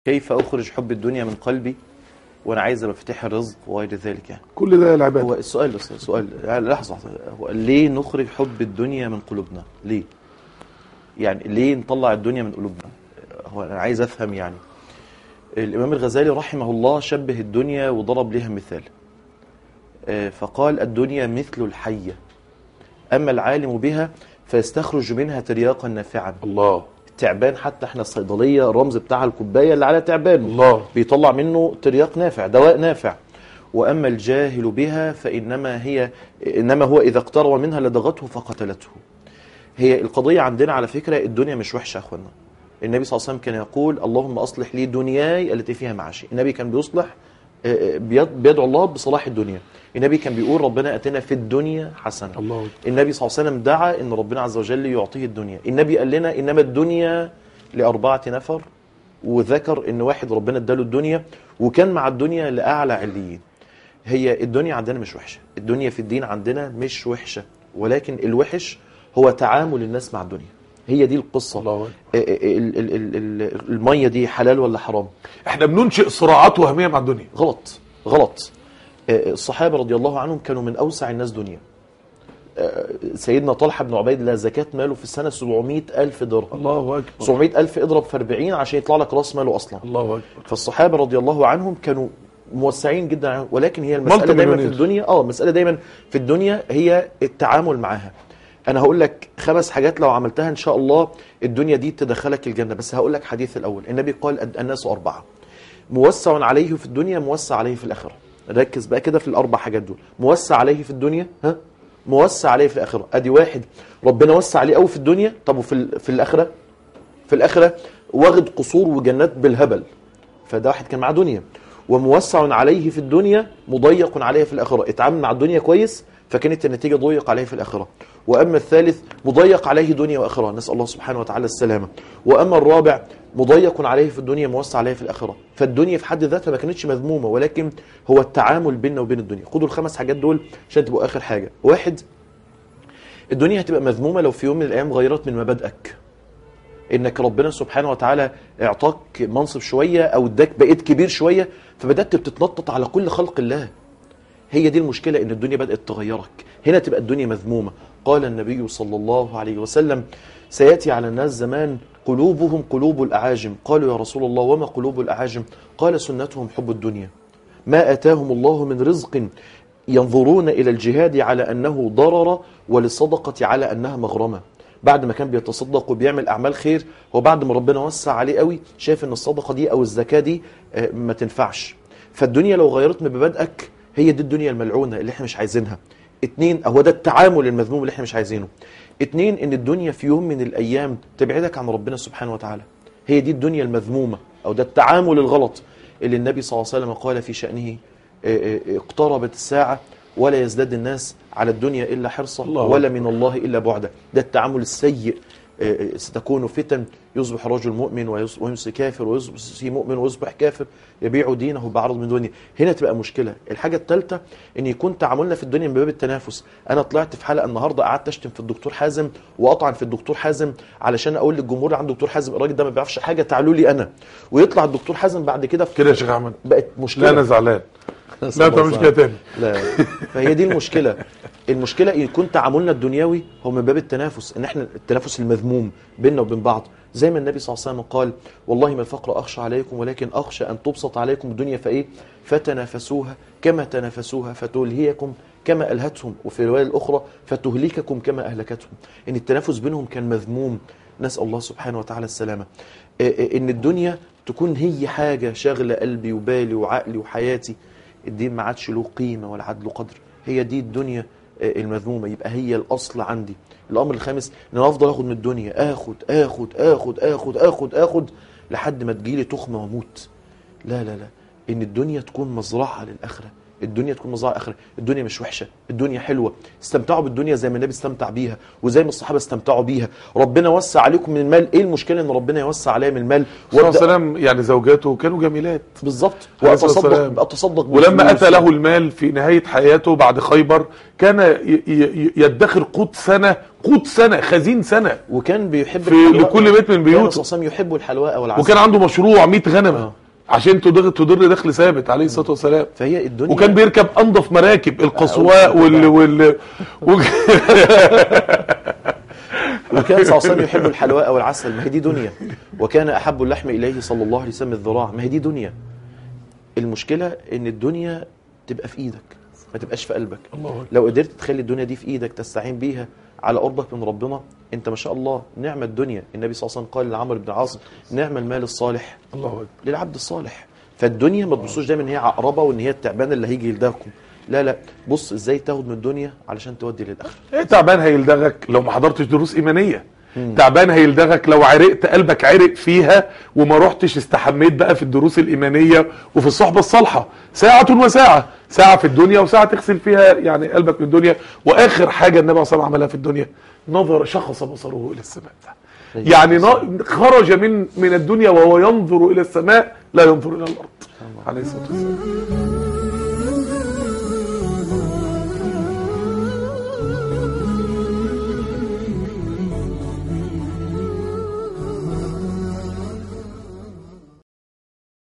كيف أخرج حب الدنيا من قلبي وأنا عايز مفاتيح الرزق وغير ذلك يعني كل ده العباده هو السؤال بس سؤال يعني لحظة لحظة. هو ليه نخرج حب الدنيا من قلوبنا ليه يعني ليه نطلع الدنيا من قلوبنا هو أنا عايز أفهم يعني الإمام الغزالي رحمه الله شبه الدنيا وضرب لها مثال آه، فقال الدنيا مثل الحية أما العالم بها فيستخرج منها ترياقا نافعا الله التعبان حتى احنا الصيدلية الرمز بتاع الكوباية اللي على تعبان الله بيطلع منه ترياق نافع دواء نافع وأما الجاهل بها فإنما هي إنما هو إذا اقترب منها لدغته فقتلته هي القضية عندنا على فكرة الدنيا مش وحشة يا أخوانا النبي صلى الله عليه وسلم كان يقول اللهم أصلح لي دنياي التي فيها معاشي النبي كان بيصلح آه، آه، بيد- بيدعو الله بصلاح الدنيا النبي كان بيقول ربنا أتنا في الدنيا حسنة الله أكبر. النبي صلى الله عليه وسلم دعا ان ربنا عز وجل يعطيه الدنيا النبي قال لنا انما الدنيا لاربعه نفر وذكر ان واحد ربنا اداله الدنيا وكان مع الدنيا لاعلى عليين هي الدنيا عندنا مش وحشه الدنيا في الدين عندنا مش وحشه ولكن الوحش هو تعامل الناس مع الدنيا هي دي القصه الله أكبر. ال- ال- ال- ال- الميه دي حلال ولا حرام احنا بننشئ صراعات وهميه مع الدنيا غلط غلط آه، الصحابة رضي الله عنهم كانوا من أوسع الناس دنيا آه، سيدنا طلحة بن عبيد الله زكاة ماله في السنة 700 ألف درهم الله اكبر 700 ألف اضرب في 40 عشان يطلع لك راس ماله أصلا الله اكبر فالصحابة رضي الله عنهم كانوا موسعين جدا عنهم ولكن هي المسألة مالتي دايما في مليونير. الدنيا اه المسألة دايما في الدنيا هي التعامل معاها أنا هقول لك خمس حاجات لو عملتها إن شاء الله الدنيا دي تدخلك الجنة بس هقول لك حديث الأول النبي قال الناس أربعة موسع عليه في الدنيا موسع عليه في الآخرة ركز بقى كده في الأربع حاجات دول موسع عليه في الدنيا ها موسع عليه في الآخرة أدي واحد ربنا وسع عليه قوي في الدنيا طب وفي ال- في الآخرة في الآخرة واخد قصور وجنات بالهبل فده واحد كان معاه دنيا وموسع عليه في الدنيا مضيق عليه في الآخرة اتعامل مع الدنيا كويس فكانت النتيجة ضيق عليه في الآخرة وأما الثالث مضيق عليه دنيا وآخرة نسأل الله سبحانه وتعالى السلامة وأما الرابع مضيق عليه في الدنيا موسع عليه في الآخرة فالدنيا في حد ذاتها ما كانتش مذمومة ولكن هو التعامل بيننا وبين الدنيا خدوا الخمس حاجات دول عشان تبقوا آخر حاجة واحد الدنيا هتبقى مذمومة لو في يوم من الأيام غيرت من مبادئك انك ربنا سبحانه وتعالى اعطاك منصب شويه او اداك بقيت كبير شويه فبدات بتتنطط على كل خلق الله هي دي المشكله ان الدنيا بدات تغيرك هنا تبقى الدنيا مذمومه قال النبي صلى الله عليه وسلم سياتي على الناس زمان قلوبهم قلوب الاعاجم قالوا يا رسول الله وما قلوب الاعاجم قال سنتهم حب الدنيا ما اتاهم الله من رزق ينظرون الى الجهاد على انه ضرر وللصدقه على انها مغرمه بعد ما كان بيتصدق وبيعمل اعمال خير هو بعد ما ربنا وسع عليه قوي شايف ان الصدقه دي او الزكاه دي آه، ما تنفعش فالدنيا لو غيرت من مبادئك هي دي الدنيا الملعونه اللي احنا مش عايزينها اتنين هو ده التعامل المذموم اللي احنا مش عايزينه اتنين ان الدنيا في يوم من الايام تبعدك عن ربنا سبحانه وتعالى هي دي الدنيا المذمومه او ده التعامل الغلط اللي النبي صلى الله عليه وسلم قال في شانه آه، آه، اقتربت الساعه ولا يزداد الناس على الدنيا الا حرصا الله ولا من الله الا بعدا ده التعامل السيء آه، آه، ستكون فتن يصبح رجل مؤمن ويص- ويمسي كافر ويصبح مؤمن ويصبح كافر يبيع دينه بعرض من دنيا هنا تبقى مشكله الحاجه الثالثه ان يكون تعاملنا في الدنيا من باب التنافس انا طلعت في حلقه النهارده قعدت اشتم في الدكتور حازم واطعن في الدكتور حازم علشان اقول للجمهور عن دكتور حازم الراجل ده ما بيعرفش حاجه تعالوا لي انا ويطلع الدكتور حازم بعد كده في كده يا شيخ احمد بقت لا مشكله انا زعلان لا الله تعملش صعب. كده تاني لا فهي دي المشكله المشكله يكون تعاملنا الدنيوي هو من باب التنافس ان احنا التنافس المذموم بيننا وبين بعض زي ما النبي صلى الله عليه وسلم قال والله ما الفقر اخشى عليكم ولكن اخشى ان تبسط عليكم الدنيا فايه فتنافسوها كما تنافسوها فتلهيكم كما الهتهم وفي الروايه الاخرى فتهلككم كما اهلكتهم ان التنافس بينهم كان مذموم نسال الله سبحانه وتعالى السلامه إيه إيه ان الدنيا تكون هي حاجه شاغله قلبي وبالي وعقلي وحياتي الدين ما عادش له قيمه ولا عاد له قدر هي دي الدنيا آه، المذمومه يبقى هي الاصل عندي الامر الخامس ان انا افضل اخد من الدنيا اخد اخد اخد اخد اخد اخد لحد ما تجيلي تخمه واموت لا لا لا ان الدنيا تكون مزرعه للاخره الدنيا تكون مزرعه اخره الدنيا مش وحشه الدنيا حلوه استمتعوا بالدنيا زي ما النبي استمتع بيها وزي ما الصحابه استمتعوا بيها ربنا وسع عليكم من المال ايه المشكله ان ربنا يوسع عليا من المال صلى الله عليه وابدا وسلم يعني زوجاته كانوا جميلات بالظبط عليه الصلاة والسلام. واتصدق اتصدق ولما بفلوس. اتى له المال في نهايه حياته بعد خيبر كان ي- ي- يدخر قوت سنه قوت سنه خزين سنه وكان بيحب في- الحلواء. لكل بيت من كان بيوته. الرسول صلى الله عليه وسلم يحب الحلواء والعسل وكان عنده مشروع 100 غنمه آه. عشان تدر تدر دخل ثابت عليه الصلاه والسلام فهي الدنيا وكان بيركب انظف مراكب القصواء وال وال وال- وكان صلى الله عليه وسلم يحب الحلواء والعسل ما هي دي دنيا وكان احب اللحم اليه صلى الله عليه وسلم الذراع ما هي دي دنيا المشكله ان الدنيا تبقى في ايدك ما تبقاش في قلبك الله أكبر. لو قدرت تخلي الدنيا دي في ايدك تستعين بيها على قربك من ربنا انت ما شاء الله نعم الدنيا النبي صلى الله عليه وسلم قال لعمرو بن العاص نعم المال الصالح الله اكبر للعبد الصالح فالدنيا ما تبصوش دايما ان هي عقربه وان هي التعبانه اللي هيجي يلدغكم لا لا بص ازاي تاخد من الدنيا علشان تودي للاخره إيه تعبان هيلدغك لو ما حضرتش دروس ايمانيه تعبان هيلدغك لو عرقت قلبك عرق فيها وما رحتش استحميت بقى في الدروس الايمانيه وفي الصحبه الصالحه ساعه وساعه ساعه في الدنيا وساعه تغسل فيها يعني قلبك من الدنيا واخر حاجه النبي صلى الله عليه وسلم عملها في الدنيا نظر شخص بصره الى السماء يعني نا- خرج من من الدنيا وهو ينظر الى السماء لا ينظر الى الارض عليه الصلاه والسلام